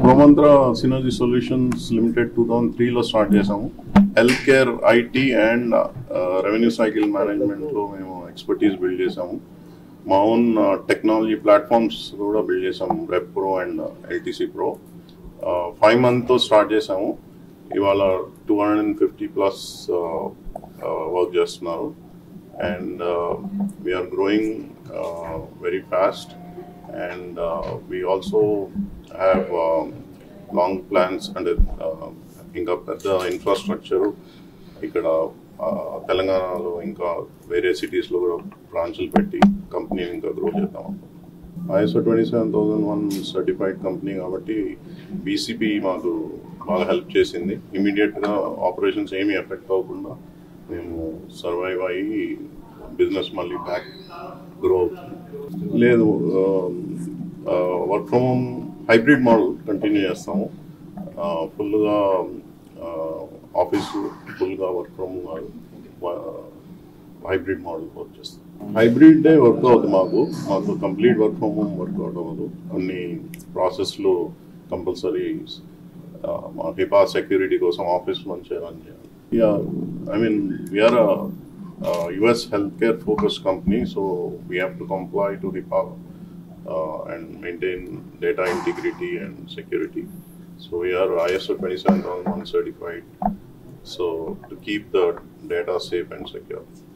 ప్రోమంత్ర synergy solutions limited two thousand త్రీలో start చేసాము health care IT and revenue cycle మేనేజ్మెంట్లో మేము ఎక్స్పర్టీస్ బిల్డ్ చేసాము మా ఓన్ టెక్నాలజీ ప్లాట్ఫామ్స్ కూడా బిల్డ్ చేసాము rep pro and LTC pro five మంత్తో స్టార్ట్ చేసాము ఇవాళ two hundred and fifty plus work చేస్తున్నారు and we're growing very fast and we also have long plans అంటే uh, ఇంకా పెద్ద ఇన్ఫ్రాస్ట్రక్చర్ ఇక్కడ uh, తెలంగాణలో ఇంకా వేరే సిటీస్లో కూడా బ్రాంచ్లు పెట్టి కంపెనీని ఇంకా గ్రో చేద్దాం ISO twenty seven thousand one certified company కాబట్టి బీసీపీ మాకు బాగా హెల్ప్ చేసింది ఇమీడియట్గా ఆపరేషన్స్ ఏమీ ఎఫెక్ట్ అవ్వకుండా మేము సర్వైవ్ అయ్యి బిజినెస్ మళ్ళీ బ్యాక్ గ్రో అవుతుంది లేదు work from home hybrid model continue చేస్తాము ఫుల్గా ఆఫీస్ ఫుల్గా work from hybrid model work చేస్తాం హైబ్రిడ్ డే వర్క్ అవుతుంది మాకు మాకు complete work from home work out అవ్వదు కొన్ని ప్రాసెస్లు కంపల్సరీ మా హిపా సెక్యూరిటీ కోసం ఆఫీస్ నుంచి రన్ చేయాలి yeah I mean we're US health care focus company so we have to comply to HIPAA and maintain data integrity and security. So we are ISO 27001 certified. So to keep the data safe and secure.